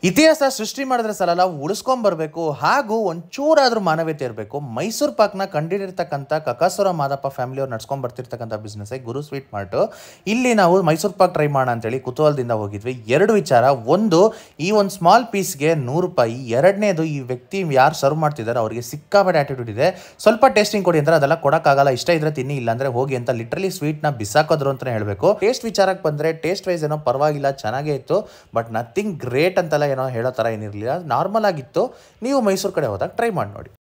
ಇತಿಹಾಸ ಸೃಷ್ಟಿ ಮಾಡಿದ್ರೆ ಸಲಲ್ಲ ಉಳಿಸ್ಕೊಂಬರ್ಬೇಕು ಹಾಗೂ ಒಂಚೂರಾದ್ರೂ ಮಾನವೀಯತೆ ಇರಬೇಕು ಮೈಸೂರು ಪಾಕ್ನ ಕಂಡಿಡಿರ್ತಕ್ಕಂಥ ಕಕಾಸುರ ಮಾದಪ್ಪ ಫ್ಯಾಮಿಲಿಯವ್ರು ನಡ್ಸ್ಕೊಂಡ್ ಬರ್ತಿರ್ತಕ್ಕಂಥ ಬಿಸ್ನೆಸ್ ಗುರು ಸ್ವೀಟ್ ಮಾರ್ಟ್ ಇಲ್ಲಿ ನಾವು ಮೈಸೂರು ಪಾಕ್ ಟ್ರೈ ಮಾಡೋಣ ಅಂತೇಳಿ ಕುತೂಹಲದಿಂದ ಹೋಗಿದ್ವಿ ಎರಡು ವಿಚಾರ ಒಂದು ಈ ಒಂದು ಸ್ಮಾಲ್ ಪೀಸ್ಗೆ ನೂರು ರೂಪಾಯಿ ಎರಡನೇದು ಈ ವ್ಯಕ್ತಿ ಯಾರು ಸರ್ವ್ ಮಾಡ್ತಿದ್ದಾರೆ ಅವರಿಗೆ ಸಿಕ್ಕಾಪಟ್ಟೆ ಆಟಿಟ್ಯೂಡ್ ಇದೆ ಸ್ವಲ್ಪ ಟೇಸ್ಟಿಂಗ್ ಕೊಡಿ ಅಂದ್ರೆ ಅದೆಲ್ಲ ಕೊಡೋಕ್ಕಾಗಲ್ಲ ಇಷ್ಟ ಇದ್ರೆ ತಿನ್ನಿ ಇಲ್ಲಾಂದ್ರೆ ಹೋಗಿ ಅಂತ ಲಿಟ್ರಲಿ ಸ್ವೀಟ್ನ ಬಿಸಾಕೋದ್ರು ಅಂತಲೇ ಹೇಳಬೇಕು ಟೇಸ್ಟ್ ವಿಚಾರಕ್ಕೆ ಬಂದರೆ ಟೇಸ್ಟ್ ವೈಸ್ ಏನೋ ಪರವಾಗಿಲ್ಲ ಚೆನ್ನಾಗೇ ಇತ್ತು ಬಟ್ ನಥಿಂಗ್ ಗ್ರೇಟ್ ಅಂತೆಲ್ಲ ಏನೋ ಹೇಳೋ ಥರ ಏನಿರಲಿಲ್ಲ ನಾರ್ಮಲ್ ಆಗಿತ್ತು ನೀವು ಮೈಸೂರು ಕಡೆ ಹೋದಾಗ ಟ್ರೈ ಮಾಡಿ ನೋಡಿ